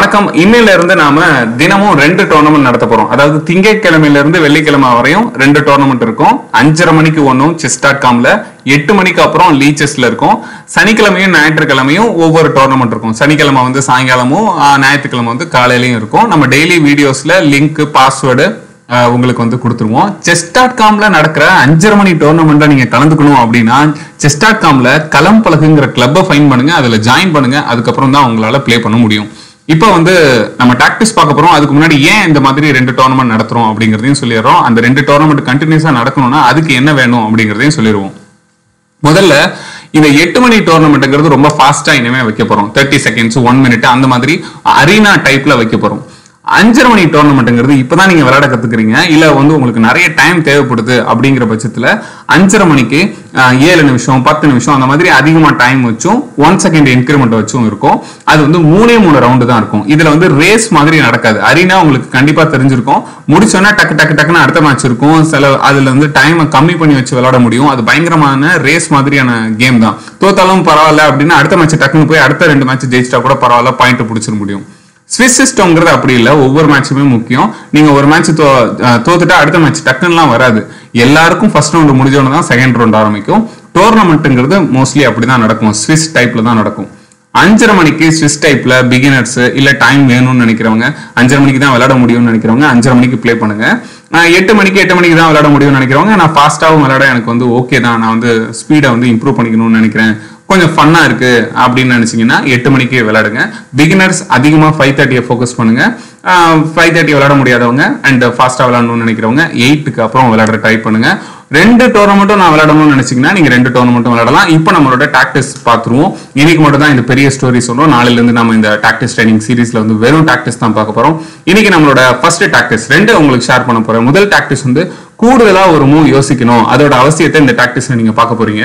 வணக்கம் இன்னையில இருந்து நாம தினமும் ரெண்டு டோர்னமெண்ட் நடத்த போறோம் அதாவது திங்கட்கிழமையில இருந்து வெள்ளிக்கிழமை வரையும் ரெண்டு டோர்னமெண்ட் இருக்கும் அஞ்சரை மணிக்கு ஒன்றும் செஸ் டாட் காம்ல எட்டு மணிக்கு அப்புறம் லீச்சஸ்ல இருக்கும் சனிக்கிழமையும் ஞாயிற்றுக்கிழமையும் ஒவ்வொரு டோர்னமெண்ட் இருக்கும் சனிக்கிழமை வந்து சாயங்காலமும் ஆஹ், ஞாயிற்றுக்கிழமை வந்து காலையிலயும் இருக்கும் நம்ம டெய்லி வீடியோஸ்ல லிங்க் பாஸ்வேர்டு உங்களுக்கு வந்து கொடுத்துருவோம் செஸ் டாட் காம்ல நடக்கிற அஞ்சரை மணி டோர்னமெண்ட்ல நீங்க கலந்துக்கணும் அப்படின்னா செஸ் டாட் காம்ல களம் பழகுங்கிற கிளப்பை ஃபைன் பண்ணுங்க அதுல ஜாயின் பண்ணுங்க அதுக்கப்புறம் தான் உங்களால ப்ளே பண்ண முடியும் இப்போ வந்து நம்ம டாக்டிஸ் பார்க்க போறோம் அதுக்கு முன்னாடி ஏன் இந்த மாதிரி ரெண்டு டோர்னமெண்ட் நடத்துறோம் அப்படிங்கிறதையும் சொல்லிடுறோம் அந்த ரெண்டு டோர்னமெண்ட் கண்டினியூஸா நடக்கணும்னா அதுக்கு என்ன வேணும் அப்படிங்கிறதையும் சொல்லிடுவோம் முதல்ல இந்த எட்டு மணி டோர்னமெண்ட்ங்கிறது ரொம்ப ஃபாஸ்டா இனிமே வைக்க போறோம் தேர்ட்டி செகண்ட்ஸ் ஒன் மினிட் அந்த மாதிரி அரீனா டைப்ல வைக்க போறோம் அஞ்சரை மணி டோர்னமெண்ட்ங்கிறது இப்பதான் நீங்க விளையாட கத்துக்கிறீங்க இல்ல வந்து உங்களுக்கு நிறைய டைம் தேவைப்படுது அப்படிங்கிற பட்சத்துல அஞ்சரை மணிக்கு அஹ், ஏழு நிமிஷம் பத்து நிமிஷம் அந்த மாதிரி அதிகமா டைம் வச்சும் ஒன் செகண்ட் இன்க்ரிமெண்ட் வச்சும் இருக்கும் அது வந்து மூணே மூணு ரவுண்டு தான் இருக்கும் இதுல வந்து ரேஸ் மாதிரி நடக்காது அரீனா உங்களுக்கு கண்டிப்பா தெரிஞ்சிருக்கும் முடிச்சோன்னா டக்கு டக்கு டக்குன்னு அடுத்த மேட்ச் இருக்கும் சில அதுல வந்து டைமை கம்மி பண்ணி வச்சு விளையாட முடியும் அது பயங்கரமான ரேஸ் மாதிரியான கேம் தான் தோத்தாலும் பரவாயில்ல அப்படின்னா அடுத்த மேட்ச் டக்குன்னு போய் அடுத்த ரெண்டு மேட்ச் ஜெயிச்சிட்டா கூட பரவாயில்ல பாயிண்ட் பிடிச்சிட முடியும் ஸ்விஸ் சிஸ்டம்ங்கிறது அப்படி இல்லை ஒவ்வொரு மேட்சுமே முக்கியம் நீங்க ஒரு மேட்ச் தோ அஹ் தோத்துட்டா அடுத்த மேட்ச் டக்குன்னுலாம் வராது எல்லாருக்கும் ஃபர்ஸ்ட் ரவுண்ட் முடிஞ்சோன்னு தான் செகண்ட் ரவுண்ட் ஆரம்பிக்கும் டோர்னமெண்ட்டுங்கிறது மோஸ்ட்லி அப்படிதான் நடக்கும் ஸ்விஸ் டைப்ல தான் நடக்கும் அஞ்சரை மணிக்கு ஸ்விஸ் டைப்ல பிகினர்ஸ் இல்ல டைம் வேணும்னு நினைக்கிறவங்க அஞ்சரை மணிக்கு தான் விளையாட முடியும்னு நினைக்கிறவங்க அஞ்சரை மணிக்கு ப்ளே பண்ணுங்க ஆஹ் எட்டு மணிக்கு எட்டு மணிக்கு தான் விளையாட முடியும்னு நினைக்கிறவங்க நான் ஃபாஸ்ட்டாகவும் விளையாட எனக்கு வந்து ஓகே தான் நான் வந்து ஸ்பீடை வந்து இம்ப்ரூவ் பண்ணிக்கணும்னு நினைக்கிறேன் கொஞ்சம் ஃபன்னா இருக்கு அப்படின்னு நினைச்சீங்கன்னா எட்டு மணிக்கு விளையாடுங்க பிகினர்ஸ் அதிகமா ஃபைவ் தேர்ட்டியை ஃபோக்கஸ் பண்ணுங்க ஃபைவ் தேர்ட்டி விளையாட முடியாதவங்க அண்ட் ஃபாஸ்டா விளையாடணும்னு நினைக்கிறவங்க எயிட்டுக்கு அப்புறம் விளையாட ட்ரை பண்ணுங்க ரெண்டு டோர்னமெண்ட்டும் நான் விளையாடணும்னு நினைச்சீங்கன்னா நீங்க ரெண்டு டோர்னமெண்ட்டும் விளையாடலாம் இப்போ நம்மளோட டாக்டிஸ் பார்த்துருவோம் இன்னைக்கு மட்டும் தான் இந்த பெரிய ஸ்டோரி சொல்றோம் நாளையில இருந்து நம்ம இந்த டாக்டிஸ் ட்ரைனிங் சீரீஸ்ல வந்து வெறும் டாக்டிஸ் தான் பார்க்க போறோம் இன்னைக்கு நம்மளோட ஃபர்ஸ்ட் டாக்டிஸ் ரெண்டு உங்களுக்கு ஷேர் பண்ண போறேன் முதல் டாக்டிஸ் வந்து கூடுதலா ஒரு மூவ் யோசிக்கணும் அதோட அவசியத்தை இந்த டாக்டிஸ்ல நீங்க பார்க்க போறீங்க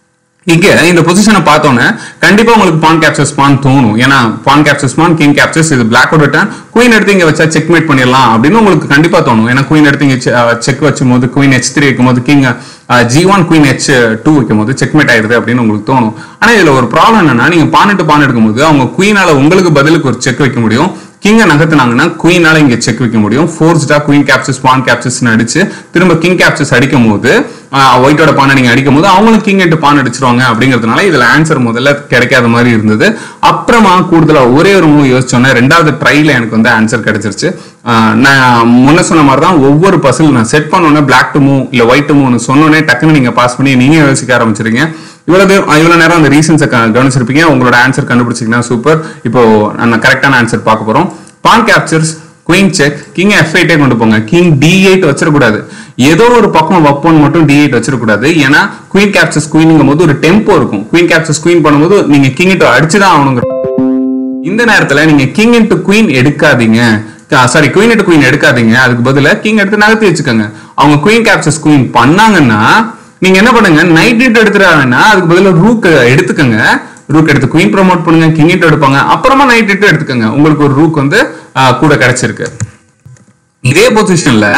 இங்க இந்த பொசிஷனை பார்த்தோன்னே கண்டிப்பா உங்களுக்கு பான் கேப்சர் ஸ்பான் தோணும் ஏன்னா pawn captures pawn king captures இது பிளாக்கோட டர்ன் குயின் எடுத்து இங்க வச்சா செக் மேட் பண்ணிடலாம் அப்படின்னு உங்களுக்கு கண்டிப்பா தோணும் ஏன்னா குயின் எடுத்து இங்க செக் வச்சும் போது குயின் ஹெச் த்ரீ வைக்கும் போது king G one queen H two வைக்கும் போது செக் மேட் ஆயிருது அப்படின்னு உங்களுக்கு தோணும் ஆனா இதுல ஒரு ப்ராப்ளம் என்னன்னா நீங்க பான் எடுத்து பான் எடுக்கும்போது அவங்க குயினால உங்களுக்கு பதிலுக்கு ஒரு செக் வைக்க முடியும் கிங்க நகர்த்துனாங்கன்னா குயினால இங்க செக் வைக்க முடியும் ஃபோர்ஸ்டா குயின் கேப்சஸ் பான் கேப்சஸ் அடிச்சு திரும்ப கிங் கேப்சஸ் அடிக்கும் போது ஒயிட்டோட பானை நீங்க அடிக்கும் போது அவங்களும் கிங் எட்டு பான் அடிச்சிருவாங்க அப்படிங்கிறதுனால இதுல ஆன்சர் முதல்ல கிடைக்காத மாதிரி இருந்தது அப்புறமா கூடுதலா ஒரே ஒரு மூவ் யோசிச்சோன்னே ரெண்டாவது ட்ரைல எனக்கு வந்து ஆன்சர் கிடைச்சிருச்சு ஆஹ் நான் முன்ன சொன்ன மாதிரி தான் ஒவ்வொரு பசில் நான் செட் பண்ணோன்னே பிளாக் டு மூவ் இல்ல ஒயிட் டு மூவ்னு சொன்னோன்னே டக்குன்னு நீங்க பாஸ் பண்ணி நீங்க யோசிக்க ஆரம்பிச்சிருங்க இவ்வளவு தூரம் இவ்வளவு நேரம் அந்த ரீசன்ஸை கவனிச்சிருப்பீங்க உங்களோட ஆன்சர் கண்டுபிடிச்சிங்கன்னா சூப்பர் இப்போ நான் கரெக்டான ஆன்சர் பார்க்க போறோம் pawn captures queen check king F எயிட்டே கொண்டு போங்க கிங் டி எயிட் வச்சிடக்கூடாது ஏதோ ஒரு பக்கம் வைப்போன்னு மட்டும் டி எயிட் வச்சிடக்கூடாது ஏன்னா குயின் கேப்சர்ஸ் குயின்ங்கும் போது ஒரு டெம்போ இருக்கும் குயின் கேப்சர்ஸ் குயின் பண்ணும்போது நீங்க கிங் இட்டு அடிச்சுதான் ஆகணுங்கிற இந்த நேரத்துல நீங்க கிங் இன்டு குயின் எடுக்காதீங்க சாரி குயின் இன்டு குயின் எடுக்காதீங்க அதுக்கு பதிலா கிங் எடுத்து நகர்த்தி வச்சுக்கோங்க அவங்க குயின் கேப்சர்ஸ் குயின் பண்ணாங்கன்னா நீங்க என்ன பண்ணுங்க நைட் இட் எடுத்துறாங்கன்னா அதுக்கு பதிலா ரூக் எடுத்துக்கோங்க ரூக் எடுத்து குயின் ப்ரோமோட் பண்ணுங்க கிங் இட் எடுப்பாங்க அப்புறமா நைட் இட் எடுத்துக்கோங்க உங்களுக்கு ஒரு ரூக் வந்து ஆஹ், கூட கிடைச்சிருக்கு இதே பொசிஷன்ல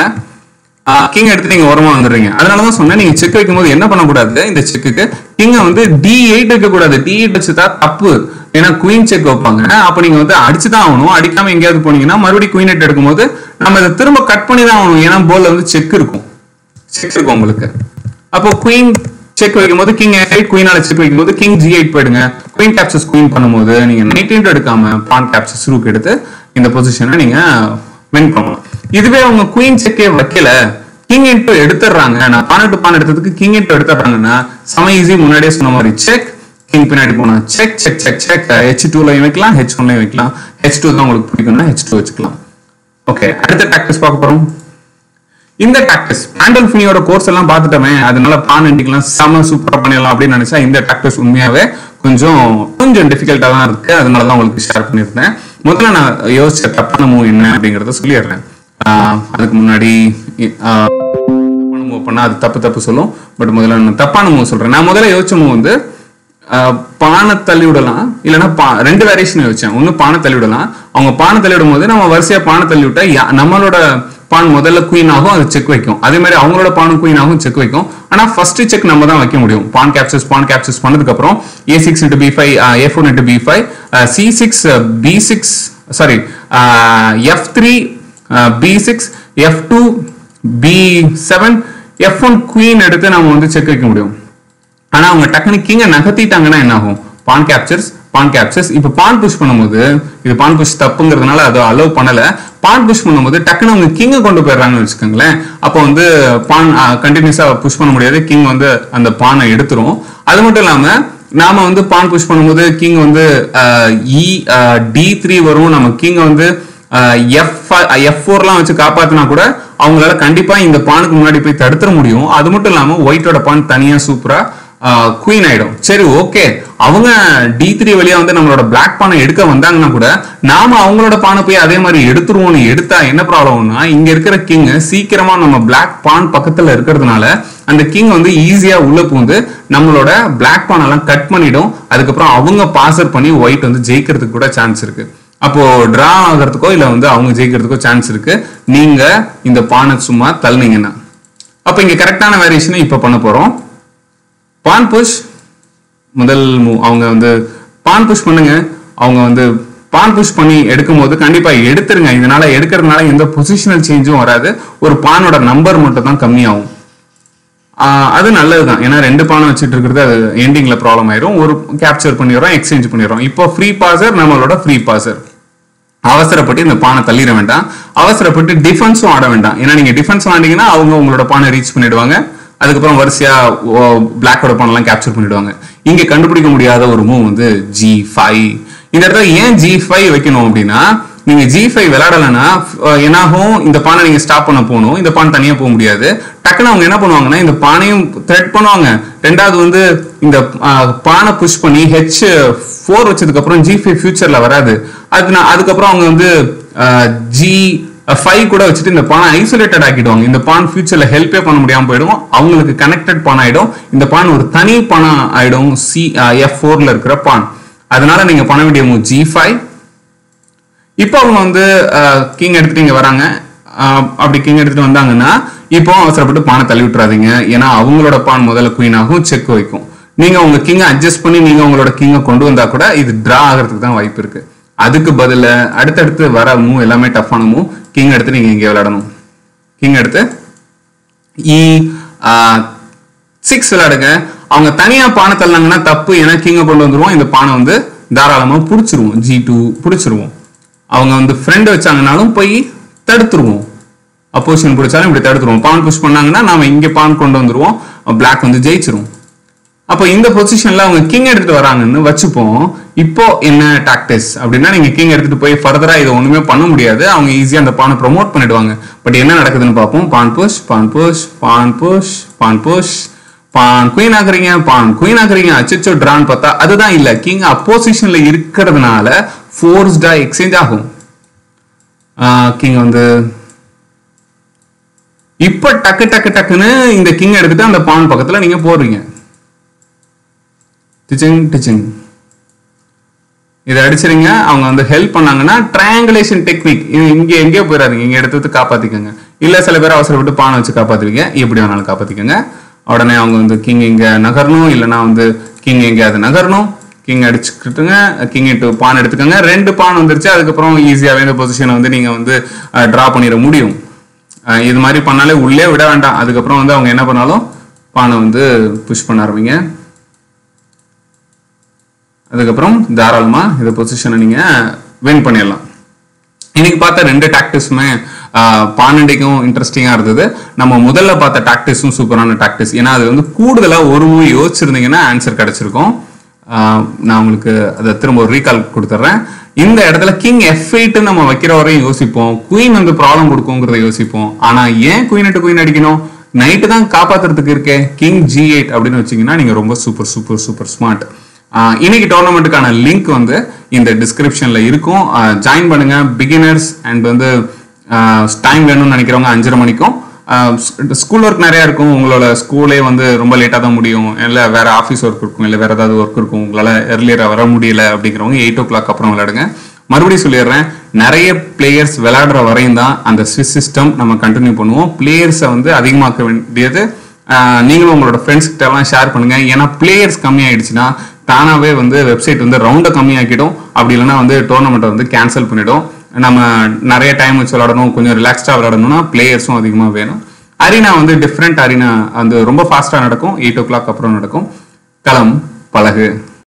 கிங் எடுத்து நீங்க ஓரமா வந்துடுறீங்க அதனாலதான் சொன்னேன் நீங்க செக் வைக்கும் போது என்ன பண்ணக்கூடாது இந்த செக்குக்கு கிங்க வந்து டி எயிட் வைக்க கூடாது டி எயிட் வச்சுதா தப்பு ஏன்னா குயின் செக் வைப்பாங்க அப்ப நீங்க வந்து அடிச்சுதான் ஆகணும் அடிக்காம எங்கேயாவது போனீங்கன்னா மறுபடியும் குயின் எட் எடுக்கும்போது நம்ம இதை திரும்ப கட் பண்ணி தான் ஆகணும் ஏன்னா போல்ல வந்து செக் இருக்கும் செக் இருக்கும் உங்களுக்கு அப்போ குயின் செக் வைக்கும்போது கிங் எயிட் குயினால செக் வைக்கும்போது கிங் ஜி எயிட் போயிடுங்க குயின் கேப்சர்ஸ் குயின் பண்ணும்போது நீங்க நைட் எடுக்காம பான் கேப்சர்ஸ் ரூக் எடுத்து இந்த பொசிஷனை நீங்க வின் பண்ணலாம் இதுவே அவங்க குயின் செக்கே வைக்கல கிங் இன்ட்டு எடுத்துடுறாங்க நான் பான் எட்டு பான் எடுத்ததுக்கு கிங் இன்ட்டு எடுத்துடுறாங்கன்னா செம ஈஸி முன்னாடியே சொன்ன மாதிரி செக் கிங் பின்னாடி போனா check check check check H டூலையும் வைக்கலாம் ஹெச் ஒன்லையும் வைக்கலாம் ஹெச் டூ தான் உங்களுக்கு பிடிக்கும்னா ஹெச் டூ வச்சுக்கலாம் ஓகே அடுத்த டாக்டிஸ் பார்க்க போறோம் இந்த டாக்டிஸ் ஆண்டல்ஃபினியோட கோர்ஸ் எல்லாம் பார்த்துட்டோமே அதனால பான் இண்டிக்கலாம் செம சூப்பரா பண்ணிடலாம் அப்படின்னு நினைச்சா இந்த டாக்டிஸ் உண்மையாவே கொஞ்சம் கொஞ்சம் டிஃபிகல்ட்டா தான் இருக்கு அதனால தான் உங்களுக்கு ஷேர் பண்ணியிருந்தேன் முதல்ல நான் யோசிச்ச தப்பான மூவ் என்ன அப்படிங்கறத சொல்லிடுறேன் ஆஹ் அதுக்கு முன்னாடி ஆஹ் தப்பான மூவ் பண்ணா அது தப்பு தப்பு சொல்லும் பட் முதல்ல நான் தப்பான மூவ் சொல்றேன் நான் முதல்ல யோசிச்ச மூவ் வந்து ஆஹ் பானை தள்ளி விடலாம் இல்லைன்னா பா ரெண்டு வேரியேஷன் வச்சேன் ஒன்று பானை தள்ளி விடலாம் அவங்க பானை தள்ளி விடும் போது நம்ம வரிசையா பானை தள்ளி விட்டா யா- நம்மளோட பான் முதல்ல குயின் ஆகும் அது செக் வைக்கும் அதே மாதிரி அவங்களோட பானும் குயின் ஆகும் செக் வைக்கும் ஆனா ஃபர்ஸ்ட் செக் நம்ம தான் வைக்க முடியும் பான் கேப்சர்ஸ் பான் கேப்சர்ஸ் பண்ணதுக்கு அப்புறம் A six into B five A four into B five C six B six sorry F three B six F two B seven F one queen எடுத்து நம்ம வந்து செக் வைக்க முடியும் ஆனா அவங்க டக்குனு கிங்க நகர்த்திட்டாங்கன்னா என்ன ஆகும் பான் கேப்சர்ஸ் பான் கேப்சர்ஸ் இப்போ பான் புஷ் பண்ணும்போது இது பான் புஷ் தப்புங்கிறதுனால அதை அலோவ் பண்ணல பான் புஷ் பண்ணும்போது டக்குனு அவங்க கிங்கை கொண்டு போயிடுறாங்கன்னு வச்சுக்கோங்களேன் அப்போ வந்து பான் கண்டினியூஸா புஷ் பண்ண முடியாது கிங் வந்து அந்த பானை எடுத்துரும் அது மட்டும் இல்லாம நாம வந்து பான் புஷ் பண்ணும்போது கிங் வந்து இ டி த்ரீ வரும் நம்ம கிங் வந்து எஃப் எஃப் ஃபோர்லாம் வச்சு காப்பாத்தினா கூட அவங்களால கண்டிப்பா இந்த பானுக்கு முன்னாடி போய் தடுத்துட முடியும் அது மட்டும் இல்லாம ஒயிட்டோட பான் தனியா சூப்பரா குயின் ஆயிடும் சரி ஓகே அவங்க டி த்ரீ வழியா வந்து நம்மளோட பிளாக் பானை எடுக்க வந்தாங்கன்னா கூட நாம அவங்களோட பானை போய் அதே மாதிரி எடுத்துருவோம்னு எடுத்தா என்ன ப்ராப்ளம்னா இங்க இருக்கிற கிங் சீக்கிரமா நம்ம பிளாக் பான் பக்கத்துல இருக்கிறதுனால அந்த கிங் வந்து ஈஸியா உள்ள பூந்து நம்மளோட பிளாக் பான் எல்லாம் கட் பண்ணிடும் அதுக்கப்புறம் அவங்க பாசர் பண்ணி ஒயிட் வந்து ஜெயிக்கிறதுக்கு கூட சான்ஸ் இருக்கு அப்போ டிரா ஆகிறதுக்கோ இல்ல வந்து அவங்க ஜெயிக்கிறதுக்கோ சான்ஸ் இருக்கு நீங்க இந்த பானை சும்மா தள்ளினீங்கன்னா அப்ப இங்க கரெக்டான வேரியேஷனை இப்ப பண்ண போறோம் பான் புஷ் முதல் move. அவங்க வந்து பான் புஷ் பண்ணுங்க அவங்க வந்து பான் புஷ் பண்ணி எடுக்கும்போது கண்டிப்பா எடுத்துருங்க இதனால எடுக்கிறதுனால எந்த பொசிஷனல் சேஞ்சும் வராது ஒரு பானோட நம்பர் மட்டும் தான் கம்மியாகும் ஆஹ் அது நல்லதுதான் ஏன்னா ரெண்டு பானை வச்சுட்டு இருக்கிறது அது எண்டிங்ல ப்ராப்ளம் ஆயிரும் ஒரு கேப்சர் பண்ணிடுறோம் எக்ஸ்சேஞ்ச் பண்ணிடுறோம் இப்போ ஃப்ரீ பாசர் நம்மளோட ஃப்ரீ பாசர் அவசரப்பட்டு இந்த பானை தள்ளிட வேண்டாம் அவசரப்பட்டு டிஃபென்ஸும் ஆட வேண்டாம் ஏன்னா நீங்க டிஃபென்ஸ் ஆடிங்கன்னா அவங்க உங்களோட பானை ரீச் பண்ணிடுவாங்க அதுக்கப்புறம் வரிசையா பிளாக்கோட பானெல்லாம் கேப்சர் பண்ணிடுவாங்க இங்க கண்டுபிடிக்க முடியாத ஒரு மூவ் வந்து ஜி ஃபைவ் இந்த இடத்துல ஏன் ஜி ஃபைவ் வைக்கணும் அப்படின்னா நீங்க ஜி ஃபைவ் விளையாடலைன்னா அஹ், என்னாகும் இந்த பானை நீங்க ஸ்டாப் பண்ண போகணும் இந்த பானை தனியா போக முடியாது டக்குன்னு அவங்க என்ன பண்ணுவாங்கன்னா இந்த பானையும் த்ரெட் பண்ணுவாங்க ரெண்டாவது வந்து இந்த அஹ், பானை புஷ் பண்ணி ஹெச் ஃபோர் வச்சதுக்கு அப்புறம் ஜி ஃபைவ் ஃபியூச்சர்ல வராது அது நான் அதுக்கப்புறம் அவங்க வந்து ஜி ஃபைவ் கூட வச்சுட்டு இந்த பானை ஐசோலேட்டட் ஆக்கிடுவாங்க இந்த பான் ஃபியூச்சர்ல ஹெல்ப்பே பண்ண முடியாம போயிடும் அவங்களுக்கு கனெக்டட் பான் ஆயிடும் இந்த பான் ஒரு தனி பானா ஆயிடும் சி எஃப் ஃபோர்ல இருக்கிற பான் அதனால நீங்க பண்ண வேண்டிய மூவ் ஜி ஃபைவ் இப்போ அவங்க வந்து கிங் எடுத்துட்டு இங்க வராங்க அஹ், அப்படி கிங் எடுத்துட்டு வந்தாங்கன்னா இப்போ அவசரப்பட்டு பானை தள்ளி விட்டுறாதீங்க ஏன்னா அவங்களோட பான் முதல்ல குயின் ஆகும் செக் வைக்கும் நீங்க உங்க கிங்கை அட்ஜஸ்ட் பண்ணி நீங்க உங்களோட கிங்கை கொண்டு வந்தா கூட இது டிரா ஆகிறதுக்கு தான் வாய்ப்பு இருக்கு அதுக்கு பதிலா அடுத்தடுத்து வர மூவ் எல்லாமே டஃப்பான மூவ் கிங் எடுத்து நீங்க இங்கே விளையாடணும் கிங் எடுத்து இ சிக்ஸ் விளையாடுங்க அவங்க தனியா பானை தள்ளினாங்கன்னா தப்பு ஏன்னா கிங்கை கொண்டு வந்துருவோம் இந்த பானை வந்து தாராளமா புடிச்சிருவோம் ஜி டூ புடிச்சிருவோம் அவங்க வந்து ஃப்ரெண்ட் வச்சாங்கனாலும் போய் தடுத்துருவோம் அப்போசிஷன் பிடிச்சாலும் இப்படி தடுத்துருவோம் பான் புஷ் பண்ணாங்கன்னா நாம இங்க பான் கொண்டு வந்துருவோம் பிளாக் வந்து ஜெயிச்சிரும் அப்போ இந்த பொசிஷன்ல அவங்க கிங் எடுத்துட்டு வராங்கன்னு வச்சுப்போம் இப்போ என்ன டாக்டிஸ் அப்படின்னா நீங்க கிங் எடுத்துட்டு போய் ஃபர்தரா இதை ஒண்ணுமே பண்ண முடியாது அவங்க ஈஸியா அந்த பானை ப்ரோமோட் பண்ணிடுவாங்க பட் என்ன நடக்குதுன்னு பார்ப்போம் pawn push pawn push pawn push pawn push pawn queen ஆகுறீங்க பான் குயின் ஆகுறீங்க அச்சோ டிரான் பார்த்தா அதுதான் இல்ல கிங் அப்போசிஷன்ல இருக்கிறதுனால ஃபோர்ஸ்டா எக்ஸ்சேஞ்ச் ஆகும் கிங் வந்து இப்ப டக்கு டக்கு டக்குன்னு இந்த கிங் எடுத்துட்டு அந்த பான் பக்கத்துல நீங்க போடுறீங்க டிச்சிங் டிச்சிங் இதை அடிச்சிருங்க அவங்க வந்து ஹெல்ப் பண்ணாங்கன்னா ட்ரையாங்குலேஷன் டெக்னிக் இது இங்க எங்கேயோ போயிடாதீங்க இங்க எடுத்து காப்பாத்திக்கோங்க இல்ல சில பேர் அவசரப்பட்டு பானை வச்சு காப்பாத்துவீங்க எப்படி வேணாலும் காப்பாத்திக்கோங்க உடனே அவங்க வந்து கிங் இங்க நகரணும் இல்லைன்னா வந்து கிங் எங்கேயாவது நகரணும் கிங் அடிச்சுக்கிட்டுங்க கிங் இட்டு பான் எடுத்துக்கோங்க ரெண்டு பான் வந்துருச்சு அதுக்கப்புறம் ஈஸியாவே இந்த பொசிஷனை வந்து நீங்க வந்து டிரா பண்ணிட முடியும் அஹ் இது மாதிரி பண்ணாலே உள்ளே விட வேண்டாம் அதுக்கப்புறம் வந்து அவங்க என்ன பண்ணாலும் பானை வந்து புஷ் பண்ண ஆரம்பிங்க அதுக்கப்புறம் தாராளமா இந்த பொசிஷனை நீங்க வின் பண்ணிடலாம் இன்னைக்கு பார்த்த ரெண்டு டாக்டிஸுமே பானண்டிக்கும் இன்ட்ரெஸ்டிங்கா இருந்தது நம்ம முதல்ல பார்த்த டாக்டிஸும் சூப்பரான டாக்டிஸ் ஏன்னா அது வந்து கூடுதலா ஒரு மூவி யோசிச்சிருந்தீங்கன்னா ஆன்சர் கிடைச்சிருக்கும் ஆஹ் நான் உங்களுக்கு அதை திரும்ப ஒரு ரீகால் கொடுத்துட்றேன் இந்த இடத்துல கிங் எஃப் எயிட் நம்ம வைக்கிற வரையும் யோசிப்போம் குயின் வந்து ப்ராப்ளம் கொடுக்குங்கிறத யோசிப்போம் ஆனா ஏன் குயின் டு குயின் அடிக்கணும் நைட்டு தான் காப்பாத்துறதுக்கு இருக்கே கிங் ஜி எயிட் அப்படின்னு வச்சீங்கன்னா நீங்க ரொம்ப சூப்பர் சூப்பர் சூப்பர் ஸ்மார்ட் ஆஹ் இன்னைக்கு டோர்னமெண்ட்டுக்கான லிங்க் வந்து இந்த டிஸ்கிரிப்ஷன்ல இருக்கும் ஜாயின் பண்ணுங்க பிகினர்ஸ் அண்ட் வந்து டைம் வேணும்னு நினைக்கிறவங்க அஞ்சரை மணிக்கும் ஸ்கூல் ஒர்க் நிறைய இருக்கும் உங்களோட ஸ்கூலே வந்து ரொம்ப லேட்டாக தான் முடியும் இல்லை வேற ஆஃபீஸ் ஒர்க் இருக்கும் இல்லை வேற ஏதாவது ஒர்க் இருக்கும் உங்களால் எர்லியராக வர முடியல அப்படிங்கிறவங்க எயிட் ஓ கிளாக் அப்புறம் விளையாடுங்க மறுபடியும் சொல்லிடுறேன் நிறைய பிளேயர்ஸ் விளையாடுற வரையும் தான் அந்த ஸ்விஸ் சிஸ்டம் நம்ம கண்டினியூ பண்ணுவோம் பிளேயர்ஸை வந்து அதிகமாக்க வேண்டியது ஆஹ் நீங்களும் உங்களோட ஃப்ரெண்ட்ஸ் கிட்ட எல்லாம் ஷேர் பண்ணுங்க ஏன்னா பிளேயர்ஸ் கம்மியாயிடுச்சுன்னா தானாவே வந்து வெப்சைட் வந்து ரவுண்டை கம்மியாக்கிடும் அப்படி இல்லைன்னா வந்து டோர்னமெண்ட்டை வந்து கேன்சல் பண்ணிடும் நம்ம நிறைய டைம் வச்சு விளாடணும் கொஞ்சம் ரிலாக்ஸ்டா விளாடணும்னா பிளேயர்ஸும் அதிகமாக வேணும் அரினா வந்து டிஃப்ரெண்ட் அரினா வந்து ரொம்ப ஃபாஸ்டா நடக்கும் எயிட் ஓ கிளாக் அப்புறம் நடக்கும் களம் பழகு